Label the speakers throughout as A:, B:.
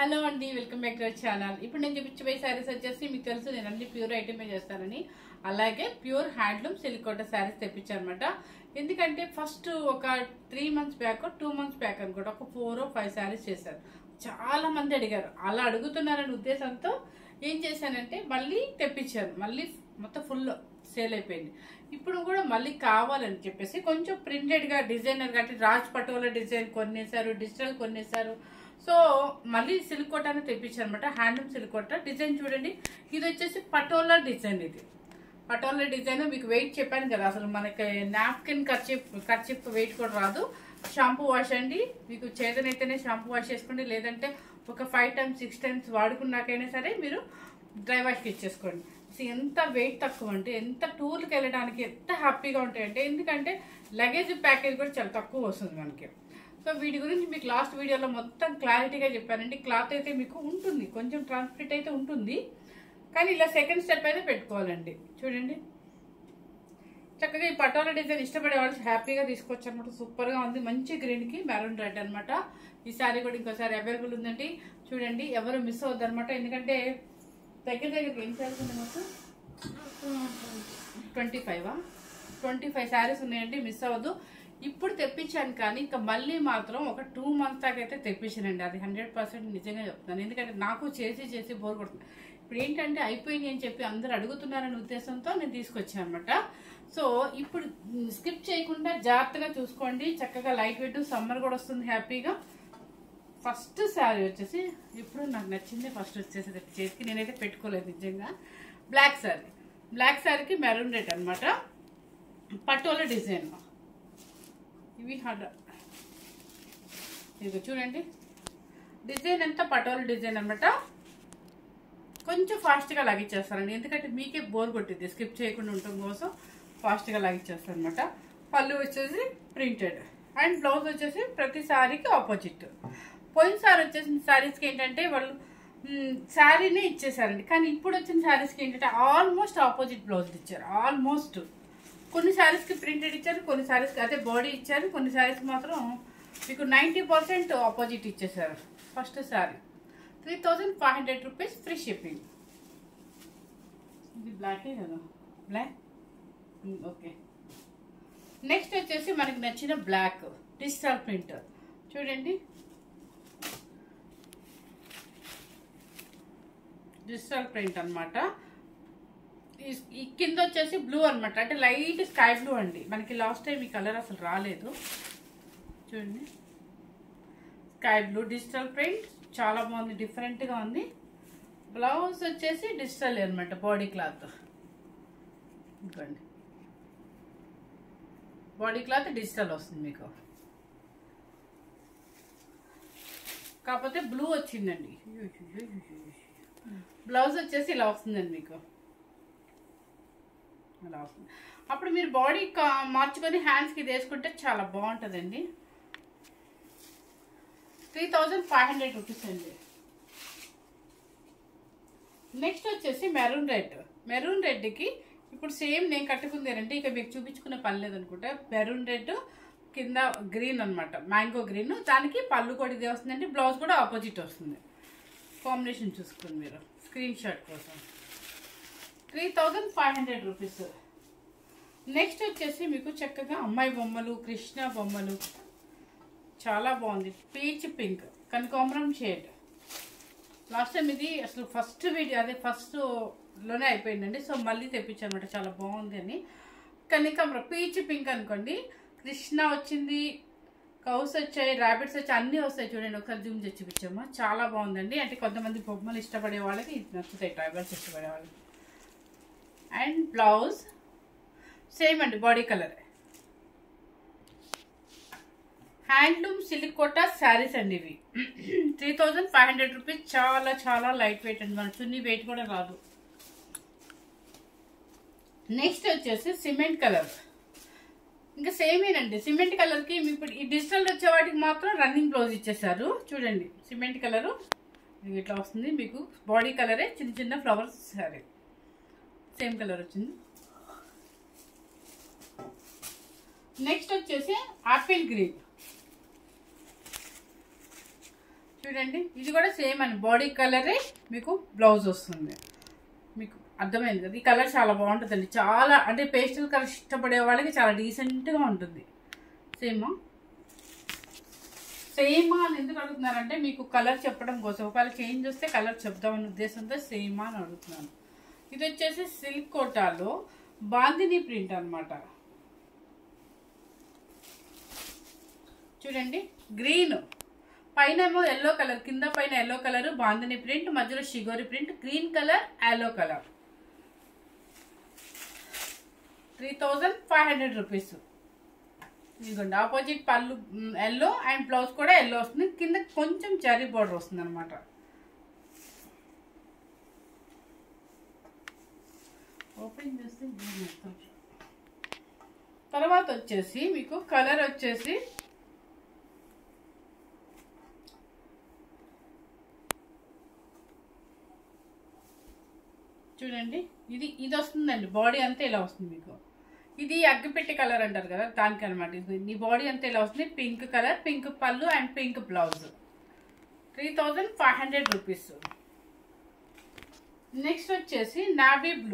A: Hello అండి welcome back to our channel ఇప్పుడు నేను చూపించబోయే శారీస్ వచ్చేసి మీకు తెలుసు నేను అన్ని ప్యూర్ ఐటమే చేస్తానని అలాగే ప్యూర్ హ్యాండ్లూమ్ సిలికోట శారీస్ తెప్పించానమాట ఎందుకంటే ఫస్ట్ ఒక three months back two months back అనుకోండి ఒక ఫోర్ ఫైవ్ శారీస్ చేశాను చాలా మంది అడిగారు అలా అడుగుతున్నారనే ఉద్దేశంతో ఏం చేశానంటే మళ్ళీ తెప్పించాను మళ్ళీ మొత్తం ఫుల్ సేల్ అయిపోయింది ఇప్పుడు కూడా మళ్ళీ కావాలని చెప్పేసి కొంచెం ప్రింటెడ్గా డిజైనర్ కాబట్టి రాజ్ పటోలా డిజైన్ కొనేసారు డిజిటల్ కొనేసారు సో మళ్ళీ సిల్క్ కోట అని తెప్పించాను అనమాట హ్యాండ్లూమ్ సిల్క్ కోట డిజైన్ చూడండి ఇది వచ్చేసి పటోలా డిజైన్ ఇది పటోలా డిజైన్ మీకు వెయిట్ చెప్పాను కదా అసలు మనకి నాప్కిన్ ఖర్చిప్ ఖర్చిప్ వెయిట్ కూడా రాదు షాంపూ వాష్ అండి మీకు చేతనైతేనే షాంపూ వాష్ చేసుకోండి లేదంటే ఒక ఫైవ్ టైమ్స్ సిక్స్ టైమ్స్ వాడుకున్నాకైనా సరే మీరు డ్రై వాష్కి ఇచ్చేసుకోండి అసలు ఎంత వెయిట్ తక్కువ అంటే ఎంత టూర్కి వెళ్ళడానికి ఎంత హ్యాపీగా ఉంటాయంటే ఎందుకంటే లగేజ్ ప్యాకేజ్ కూడా చాలా తక్కువ వస్తుంది మనకి సో వీటి గురించి మీకు లాస్ట్ వీడియోలో మొత్తం క్లారిటీగా చెప్పానండి క్లాత్ అయితే మీకు ఉంటుంది కొంచెం ట్రాన్స్పరెంట్ అయితే ఉంటుంది కానీ ఇలా సెకండ్ స్టెప్ అయితే పెట్టుకోవాలండి చూడండి చక్కగా ఈ పటోలా డిజైన్ ఇష్టపడే వాళ్ళు హ్యాపీగా తీసుకోవచ్చు అనమాట సూపర్గా ఉంది మంచి గ్రీన్కి మెరూన్ రెడ్ అనమాట ఈ శారీ కూడా ఇంకోసారి అవైలబుల్ ఉందండి చూడండి ఎవరు మిస్ అవ్వద్దు అనమాట ఎందుకంటే దగ్గర దగ్గర ఏం శారీస్ ఉన్నాయి మొత్తం ట్వంటీ ఫైవా ట్వంటీ ఫైవ్ శారీస్ ఉన్నాయండి మిస్ అవ్వద్దు ఇప్పుడు తెప్పించాను కానీ ఇంకా మళ్ళీ మాత్రం ఒక టూ మంత్స్ దాకా అయితే తెప్పించానండి అది హండ్రెడ్ పర్సెంట్ నిజంగా చెప్తాను ఎందుకంటే నాకు చేసి చేసి బోర్ కొడుతుంది ఇప్పుడు ఏంటంటే అయిపోయింది అని చెప్పి అందరు అడుగుతున్నారనే ఉద్దేశంతో నేను తీసుకొచ్చాను అనమాట సో ఇప్పుడు స్కిప్ చేయకుండా జాగ్రత్తగా చూసుకోండి చక్కగా లైట్ వెయిట్ సమ్మర్ కూడా వస్తుంది హ్యాపీగా ఫస్ట్ శారీ వచ్చేసి ఇప్పుడు నాకు నచ్చింది ఫస్ట్ వచ్చేసి చేతికి నేనైతే పెట్టుకోలేదు నిజంగా బ్లాక్ శారీ బ్లాక్ శారీకి మెరూన్ రెడ్ అనమాట పటోలా డిజైన్ ఇవి హండ్ర ఇది చూడండి డిజైన్ అంతా పటోలా డిజైన్ అనమాట కొంచెం ఫాస్ట్గా లాగిచ్చేస్తానండి ఎందుకంటే మీకే బోర్ కొట్టింది స్కిప్ చేయకుండా ఉండటం కోసం ఫాస్ట్గా లాగిచ్చేస్తాను అనమాట పళ్ళు వచ్చేసి ప్రింటెడ్ అండ్ బ్లౌజ్ వచ్చేసి ప్రతి శారీకి ఆపోజిట్ పోయినసారి వచ్చేసిన శారీస్కి ఏంటంటే వాళ్ళు శారీనే ఇచ్చేసారండి కానీ ఇప్పుడు వచ్చిన శారీస్కి ఏంటంటే ఆల్మోస్ట్ ఆపోజిట్ బ్లౌజ్ ఇచ్చారు ఆల్మోస్ట్ కొన్ని శారీస్కి ప్రింటెడ్ ఇచ్చారు కొన్ని శారీస్కి అదే బాడీ ఇచ్చారు కొన్ని శారీస్కి మాత్రం మీకు నైంటీ పర్సెంట్ ఆపోజిట్ ఇచ్చేసారు first saree three thousand five hundred rupees free shipping ఇది బ్లాకే కదా బ్లాక్ ఓకే నెక్స్ట్ వచ్చేసి మనకి నచ్చిన బ్లాక్ డిజిటల్ ప్రింట్ చూడండి డిజిటల్ ప్రింట్ అనమాట ఈ కింద వచ్చేసి బ్లూ అనమాట అంటే లైట్ స్కై బ్లూ అండి మనకి లాస్ట్ టైం ఈ కలర్ అసలు రాలేదు చూడండి స్కై బ్లూ డిజిటల్ ప్రింట్ చాలా బాగుంది డిఫరెంట్గా ఉంది బ్లౌజ్ వచ్చేసి డిజిటల్ అనమాట బాడీ క్లాత్ ఇంకోండి బాడీ క్లాత్ డిజిటల్ వస్తుంది మీకు కాకపోతే బ్లూ వచ్చిందండి బ్లౌజ్ వచ్చేసి ఇలా వస్తుందండి మీకు అలా వస్తుంది అప్పుడు మీరు బాడీ మార్చుకొని హ్యాండ్స్కి ఇది వేసుకుంటే చాలా బాగుంటుందండి three thousand five hundred rupees అండి నెక్స్ట్ వచ్చేసి మెరూన్ రెడ్ మెరూన్ రెడ్కి ఇప్పుడు సేమ్ నేను కట్టుకుందేనంటే ఇక మీకు చూపించుకునే పని లేదనుకుంటా మెరూన్ రెడ్ కింద గ్రీన్ అనమాట మ్యాంగో గ్రీన్ దానికి పళ్ళు కూడా ఇదే వస్తుందండి బ్లౌజ్ కూడా ఆపోజిట్ వస్తుంది కాంబినేషన్ చూసుకోండి మీరు స్క్రీన్ షాట్ కోసం three thousand five hundred rupees next వచ్చేసి మీకు చక్కగా అమ్మాయి బొమ్మలు కృష్ణ బొమ్మలు చాలా బాగుంది పీచ్ పింక్ కనకాంబరం షేడ్ లాస్ట్ టైం ఇది అసలు ఫస్ట్ వీడియో అదే ఫస్ట్ లోనే అయిపోయిందండి సో మళ్ళీ తెప్పించాను అనమాట చాలా బాగుంది అని కనకాంబరం పీచ్ పింక్ అనుకోండి కృష్ణ వచ్చింది కౌస్ వచ్చాయి ర్యాబిట్స్ వచ్చాయి అన్నీ వస్తాయి చూడండి ఒకసారి జూమ్ చేసి చూపించామా చాలా బాగుందండి అంటే కొంతమంది బొమ్మలు ఇష్టపడే వాళ్ళకి ఇది నచ్చుతాయి ట్రైబల్స్ ఇష్టపడే వాళ్ళకి అండ్ బ్లౌజ్ సేమ్ అండి body colour handloom silk Kota sarees అండి ఇవి three thousand five hundred rupees చాలా చాలా లైట్ వెయిట్ అండి మన చున్నీ వెయిట్ కూడా రాదు నెక్స్ట్ వచ్చేసి సిమెంట్ కలర్ ఇంకా సేమేనండి సిమెంట్ కలర్కి ఇప్పుడు ఈ డిజిటల్ వచ్చే వాటికి మాత్రం రన్నింగ్ బ్లౌజ్ ఇచ్చేసారు చూడండి సిమెంట్ కలరు ఇట్లా వస్తుంది మీకు బాడీ కలరే చిన్న చిన్న ఫ్లవర్స్ సారీ సేమ్ కలర్ వచ్చింది నెక్స్ట్ వచ్చేసి ఆపిల్ గ్రీన్ చూడండి ఇది కూడా సేమ్ అని బాడీ కలరే మీకు బ్లౌజ్ వస్తుంది మీకు అర్థమైంది కదా ఈ కలర్ చాలా బాగుంటుందండి చాలా అంటే పేస్టల్ కలర్ ఇష్టపడే వాళ్ళకి చాలా డీసెంట్గా ఉంటుంది సేమ్ సేమా అని ఎందుకు అడుగుతున్నారంటే మీకు కలర్ చెప్పడం కోసం ఒకవేళ చేంజ్ వస్తే కలర్ చెప్దామనే ఉద్దేశంతో సేమా అని అడుగుతున్నాను ఇది వచ్చేసి సిల్క్ కోటాలో బాందిని ప్రింట్ అన్నమాట చూడండి గ్రీన్ పైన ఏమో ఎల్లో కలర్ కింద పైన ఎల్లో కలర్ బాందిని ప్రింట్ మధ్యలో shibori print green colour yellow colour three thousand five hundred rupees ఇదిగోండి ఆపోజిట్ పళ్ళు ఎల్లో అండ్ బ్లౌజ్ కూడా ఎల్లో వస్తుంది కింద కొంచెం జరీ బార్డర్ వస్తుంది అనమాట ఓపెన్ చేస్తే ఇది మొత్తం. తర్వాత వచ్చేసి మీకు కలర్ వచ్చేసి చూడండి ఇది ఇది వస్తుందండి బాడీ అంతా ఇలా వస్తుంది మీకు ఇది అగ్గిపెట్టి కలర్ అంటారు కదా దానికి అనమాట ఇది నీ బాడీ అంతా ఇలా వస్తుంది పింక్ కలర్ పింక్ పళ్ళు and pink blouse three thousand five hundred rupees next వచ్చేసి నావీ బ్లూ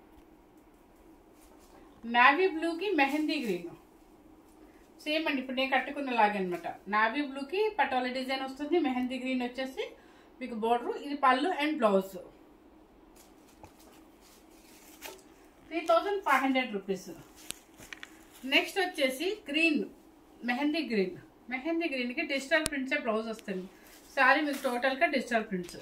A: నావీ బ్లూకి మెహందీ గ్రీన్ సేమ్ అండి ఇప్పుడు నేను కట్టుకున్న లాగే అనమాట నావీ బ్లూకి పటోలా డిజైన్ వస్తుంది మెహందీ గ్రీన్ వచ్చేసి మీకు బోర్డర్ ఇది పళ్ళు and blouse three thousand five hundred rupees next వచ్చేసి గ్రీన్ మెహందీ గ్రీన్ మెహందీ గ్రీన్కి డిజిటల్ ప్రింట్సే బ్లౌజ్ వస్తుంది సారీ మీకు టోటల్గా డిజిటల్ ప్రింట్స్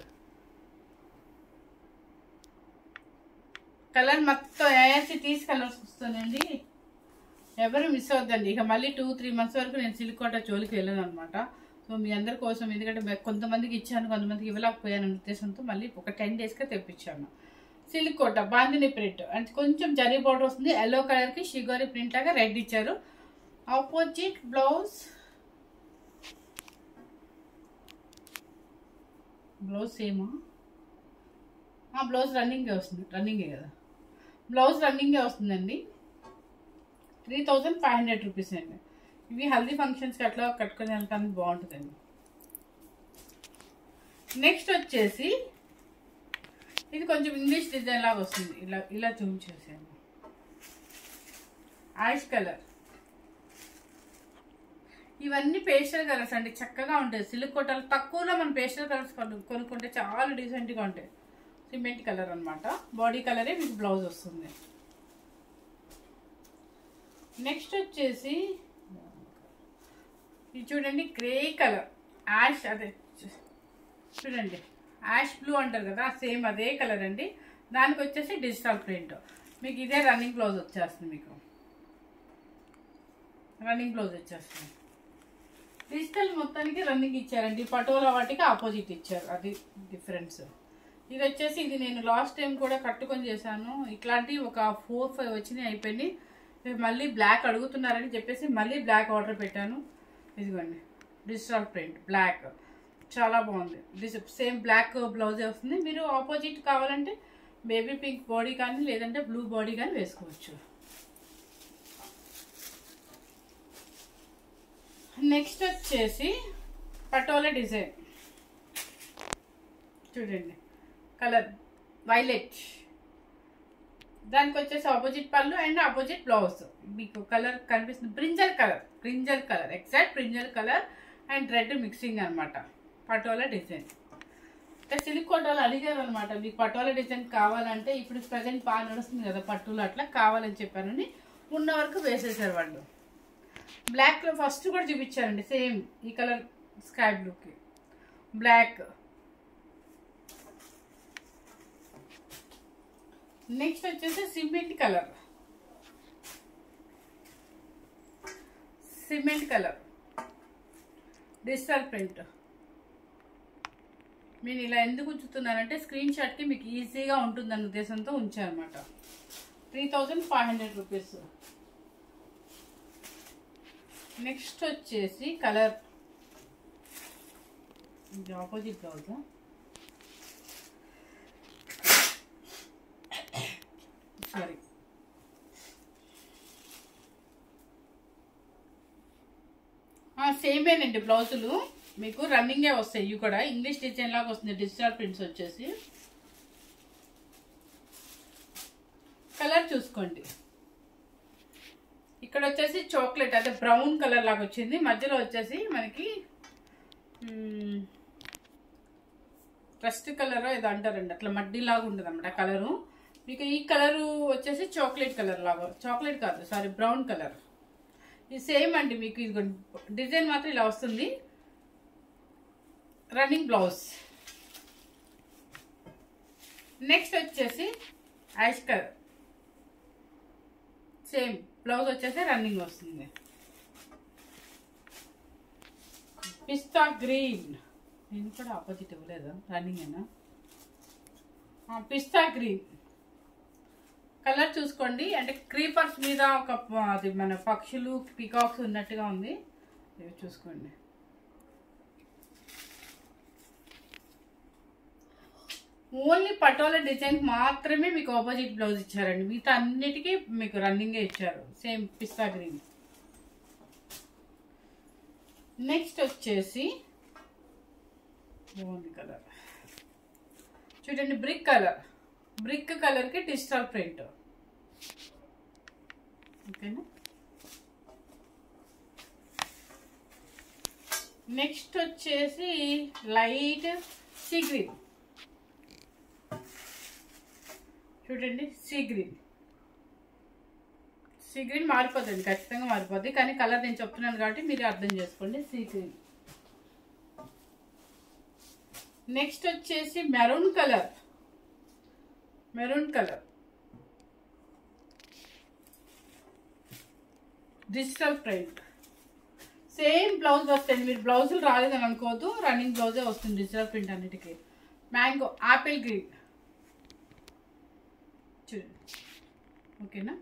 A: కలర్ మొత్తం ఏఎస్సి తీసి కలర్స్ వస్తుందండి ఎవరు మిస్ అవద్దండి ఇక మళ్ళీ టూ త్రీ మంత్స్ వరకు నేను సిలికోట జోలికి వెళ్ళను అనమాట సో మీ అందరి కోసం ఎందుకంటే me- కొంతమందికి ఇచ్చాను కొంతమందికి ఇవ్వలేకపోయాను అనే ఉద్దేశంతో మళ్ళీ ఒక టెన్ డేస్కే తెప్పించాను సిల్క్ కోట బాందిని ప్రింట్ అంటే కొంచెం జరీ బోర్డర్ వస్తుంది ఎల్లో కలర్కి షిగోరి ప్రింట్ లాగా రెడ్ ఇచ్చారు ఆపోజిట్ బ్లౌజ్ బ్లౌజ్ సేమా బ్లౌజ్ రన్నింగే వస్తుంది రన్నింగే కదా బ్లౌజ్ రన్నింగే వస్తుందండి three thousand five hundred rupees అండి ఇవి హల్దీ ఫంక్షన్స్కి అట్లా కట్టుకొని వెళ్ళడానికి బాగుంటుందండి నెక్స్ట్ వచ్చేసి ఇది కొంచెం ఇంగ్లీష్ డిజైన్ లాగా వస్తుంది ఇలా ఇలా చూపించేసాను యాష్ కలర్ ఇవన్నీ పేస్టల్ కలర్స్ అండి చక్కగా ఉంటాయి సిల్క్ కోటలు తక్కువలో మనం పేస్టల్ కలర్స్ కొను- కొనుక్కుంటే చాలా డీసెంట్గా ఉంటాయి సిమెంట్ కలర్ అన్నమాట బాడీ కలరే మీకు బ్లౌజ్ వస్తుంది నెక్స్ట్ వచ్చేసి ఇది చూడండి గ్రే కలర్ యాష్ అదే చూడండి యాష్ బ్లూ అంటారు కదా సేమ్ అదే కలర్ అండి దానికి వచ్చేసి డిజిటల్ ప్రింట్ మీకు ఇదే రన్నింగ్ బ్లౌజ్ వచ్చేస్తుంది మీకు రన్నింగ్ బ్లౌజ్ వచ్చేస్తుంది డిజిటల్ మొత్తానికి రన్నింగ్ ఇచ్చారండి పటోలా వాటికి ఆపోజిట్ ఇచ్చారు అది డిఫరెన్స్ ఇది వచ్చేసి ఇది నేను లాస్ట్ టైం కూడా కట్టుకొని చేశాను ఇట్లాంటి ఒక ఫోర్ ఫైవ్ వచ్చినాయి అయిపోయింది ఇవి మళ్ళీ బ్లాక్ అడుగుతున్నారని చెప్పేసి మళ్ళీ బ్లాక్ ఆర్డర్ పెట్టాను ఇదిగోండి డిజిటల్ ప్రింట్ బ్లాక్ చాలా బాగుంది డిస్ సేమ్ బ్లాక్ బ్లౌజే వస్తుంది మీరు ఆపోజిట్ కావాలంటే బేబీ పింక్ బాడీ కానీ లేదంటే బ్లూ బాడీ కానీ వేసుకోవచ్చు నెక్స్ట్ వచ్చేసి పటోలా డిజైన్ చూడండి కలర్ వైలెట్ దానికి వచ్చేసి ఆపోజిట్ పళ్ళు అండ్ ఆపోజిట్ బ్లౌజ్ మీకు కలర్ కనిపిస్తుంది brinjal colour brinjal colour exact brinjal colour and red mixing అన్నమాట పటోలా డిజైన్ అంటే సిల్క్ కోటాలు అడిగారు అనమాట మీకు పటోలా డిజైన్ కావాలంటే ఇప్పుడు ప్రజెంట్ బాగా నడుస్తుంది కదా పట్టులు అట్లా కావాలని చెప్పానని ఉన్న వరకు వేసేసారు వాళ్ళు బ్లాక్లో ఫస్ట్ కూడా చూపించారండి సేమ్ ఈ కలర్ స్కై బ్లూకి బ్లాక్ నెక్స్ట్ వచ్చేసి cement colour cement colour digital print నేను ఇలా ఎందుకు ఉంచుతున్నానంటే స్క్రీన్ షాట్కి మీకు ఈజీగా ఉంటుందన్న ఉద్దేశంతో ఉంచానమాట three thousand five hundred rupees next వచ్చేసి కలర్ ఇది ఆపోజిట్ బ్లౌజ్ సారీ సేమేనండి బ్లౌజులు మీకు రన్నింగే వస్తాయి ఇవి కూడా ఇంగ్లీష్ డిజైన్ లాగా వస్తుంది డిజిటల్ ప్రింట్స్ వచ్చేసి కలర్ చూసుకోండి ఇక్కడ వచ్చేసి చాక్లెట్ అంటే బ్రౌన్ కలర్ లాగా వచ్చింది మధ్యలో వచ్చేసి మనకి రస్ట్ కలర్ ఏదో అంటారండి అట్లా మడ్డీ లాగా ఉంటుంది అనమాట కలరు మీకు ఈ కలరు వచ్చేసి చాక్లెట్ కలర్ లాగా చాక్లెట్ కాదు సారీ బ్రౌన్ కలర్ ఇది సేమ్ అండి మీకు ఇది డిజైన్ మాత్రం ఇలా వస్తుంది రన్నింగ్ బ్లౌజ్ నెక్స్ట్ వచ్చేసి యాష్ కలర్ సేమ్ బ్లౌజ్ వచ్చేసి రన్నింగ్ వస్తుంది పిస్తా గ్రీన్ నేను కూడా ఆపోజిట్ ఇవ్వలేదు రన్నింగ్ అయినా పిస్తా గ్రీన్ కలర్ చూసుకోండి అంటే క్రీపర్స్ మీద ఒక ప- అది మన పక్షులు పికాక్స్ ఉన్నట్టుగా ఉంది ఇవి చూసుకోండి ఓన్లీ పటోలా డిజైన్ మాత్రమే మీకు ఆపోజిట్ బ్లౌజ్ ఇచ్చారండి మిగతా అన్నిటికీ మీకు రన్నింగే ఇచ్చారు సేమ్ పిస్తా గ్రీన్ నెక్స్ట్ వచ్చేసి బాగుంది కలర్ చూడండి బ్రిక్ కలర్ బ్రిక్ కలర్కి డిజిటల్ ప్రింట్ ఓకేనా నెక్స్ట్ వచ్చేసి లైట్ సీ గ్రీన్ చూడండి సీ గ్రీన్ సీ గ్రీన్ మారిపోతుంది ఖచ్చితంగా మారిపోద్ది కానీ కలర్ నేను చెప్తున్నాను కాబట్టి మీరు అర్థం చేసుకోండి సీ గ్రీన్ నెక్స్ట్ వచ్చేసి maroon colour maroon colour digital print same blouse వస్తుంది మీరు బ్లౌజులు రాలేదని అనుకోవద్దు రన్నింగ్ బ్లౌజే వస్తుంది డిజిటల్ ప్రింట్ అన్నిటికీ మ్యాంగో ఆపిల్ గ్రీన్ చూడండి ఓకేనా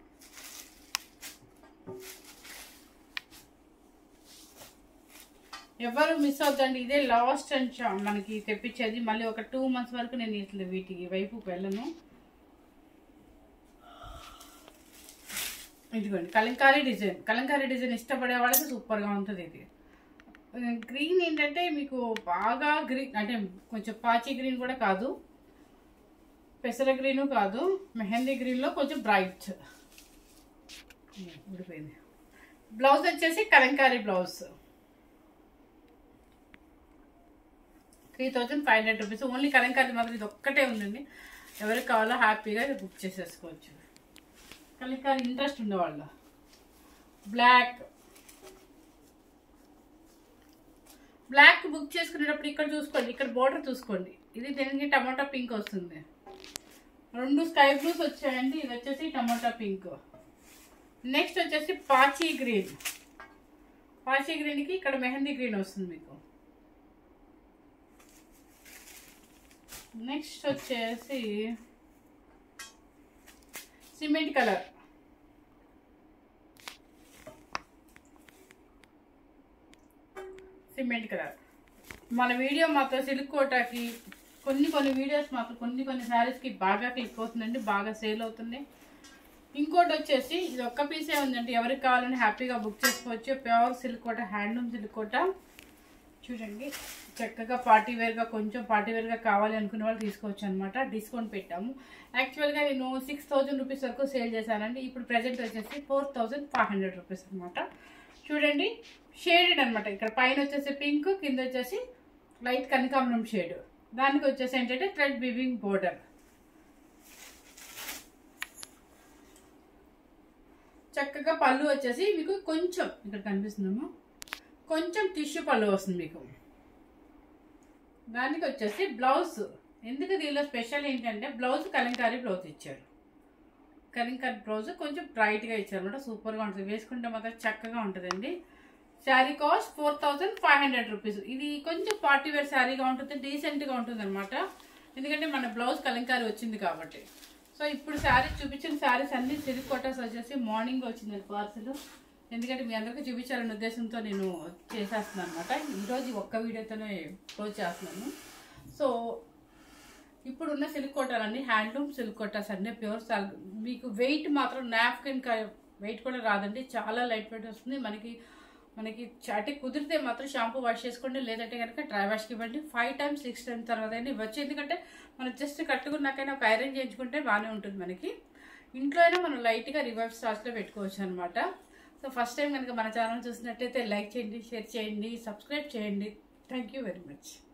A: ఎవరు మిస్ అవుతండి ఇదే లాస్ట్ అండ్ చా- మనకి తెప్పించేది మళ్ళీ ఒక టూ మంత్స్ వరకు నేను ఇట్లా వీటికి వైపు వెళ్ళను ఇదిగోండి కలంకారీ డిజైన్ కలంకారీ డిజైన్ ఇష్టపడే వాళ్ళకి సూపర్గా ఉంటుంది ఇది గ్రీన్ ఏంటంటే మీకు బాగా గ్రీన్ అంటే కొంచెం పాచి గ్రీన్ కూడా కాదు పెసర గ్రీన్ కాదు మెహందీ గ్రీన్లో కొంచెం బ్రైట్ ఊడిపోయింది బ్లౌజ్ వచ్చేసి kalamkari blouse three thousand five hundred rupees only kalamkari మాత్రం ఇది ఒక్కటే ఉందండి ఎవరికి కావాలో హ్యాపీగా ఇది బుక్ చేసేసుకోవచ్చు కలంకారీ ఇంట్రెస్ట్ ఉండేవాళ్ళ బ్లాక్ బ్లాక్ బుక్ చేసుకునేటప్పుడు ఇక్కడ చూసుకోండి ఇక్కడ బోర్డర్ చూసుకోండి ఇది దీనికి టమాటా పింక్ వస్తుంది రెండు స్కై బ్లూస్ వచ్చాయండి ఇది వచ్చేసి టమాటా పింక్ నెక్స్ట్ వచ్చేసి పాచీ గ్రీన్ పాచీ గ్రీన్కి ఇక్కడ మెహందీ గ్రీన్ వస్తుంది మీకు నెక్స్ట్ వచ్చేసి సిమెంట్ కలర్ సిమెంట్ కలర్ మన వీడియో మాత్రం సిల్క్ కోటాకి కొన్ని కొన్ని వీడియోస్ మాత్రం కొన్ని కొన్ని శారీస్కి బాగా క్లిక్ అవుతుందండి బాగా సేల్ అవుతుంది ఇంకోటి వచ్చేసి ఇది ఒక్క పీసే ఉందండి ఎవరికి కావాలని హ్యాపీగా బుక్ చేసుకోవచ్చు pure silk Kota handloom silk Kota చూడండి చక్కగా పార్టీ వేర్గా కొంచెం పార్టీ వేర్గా కావాలి అనుకునే వాళ్ళు తీసుకోవచ్చు అనమాట డిస్కౌంట్ పెట్టాము యాక్చువల్గా నేను సిక్స్ థౌజండ్ రూపీస్ వరకు సేల్ చేశానండి ఇప్పుడు ప్రజెంట్ వచ్చేసి four thousand five hundred rupees అనమాట చూడండి షేడెడ్ అనమాట ఇక్కడ పైన వచ్చేసి పింక్ కింద వచ్చేసి లైట్ కనకాంబరం షేడ్ దానికి వచ్చేసి ఏంటంటే థ్రెడ్ బివింగ్ బోర్డర్ చక్కగా పళ్ళు వచ్చేసి మీకు కొంచెం ఇక్కడ కనిపిస్తుందమ్మా కొంచెం టిష్యూ పళ్ళు వస్తుంది మీకు దానికి వచ్చేసి బ్లౌజ్ ఎందుకు దీనిలో స్పెషల్ ఏంటంటే బ్లౌజ్ కలంకారీ బ్లౌజ్ ఇచ్చారు కలంకారీ బ్లౌజ్ కొంచెం బ్రైట్గా ఇచ్చారు అనమాట సూపర్గా ఉంటుంది వేసుకుంటే మాత్రం చక్కగా ఉంటుందండి saree cost four thousand five hundred rupees ఇది కొంచెం పార్టీ వేర్ శారీగా ఉంటుంది డీసెంట్గా ఉంటుంది అనమాట ఎందుకంటే మన బ్లౌజ్ కలంకారీ వచ్చింది కాబట్టి సో ఇప్పుడు శారీస్ చూపించిన శారీస్ అన్ని సిల్క్ కొట్టర్స్ వచ్చేసి మార్నింగ్ వచ్చింది పార్సల్ ఎందుకంటే మీ అందరికీ చూపించాలనే ఉద్దేశంతో నేను చేసేస్తున్నాను అనమాట ఈరోజు ఈ ఒక్క వీడియోతోనే క్లోజ్ చేస్తున్నాను సో ఇప్పుడున్న సిల్క్ కోటాలన్నీ హ్యాండ్లూమ్ సిల్క్ కోటాస్ అన్నీ ప్యూర్ సాల్ మీకు వెయిట్ మాత్రం నాప్కిన్ వెయిట్ కూడా రాదండి చాలా లైట్ వెయిట్ వస్తుంది మనకి మనకి చ- అంటే కుదిరితే మాత్రం షాంపూ వాష్ చేసుకోండి లేదంటే కనుక డ్రై వాష్కి ఇవ్వండి ఫైవ్ టైమ్స్ సిక్స్ టైమ్స్ తర్వాత అయినా ఇవ్వచ్చు ఎందుకంటే మనం జస్ట్ కట్టుకున్నాకైనా ఒక ఐరన్ చేయించుకుంటే బాగానే ఉంటుంది మనకి ఇంట్లో అయినా మనం లైట్గా రివర్స్ స్టార్చ్లో పెట్టుకోవచ్చు అనమాట సో ఫస్ట్ టైం కనుక మన ఛానల్ చూసినట్టయితే లైక్ చేయండి షేర్ చేయండి సబ్స్క్రైబ్ చేయండి థ్యాంక్ యూ వెరీ మచ్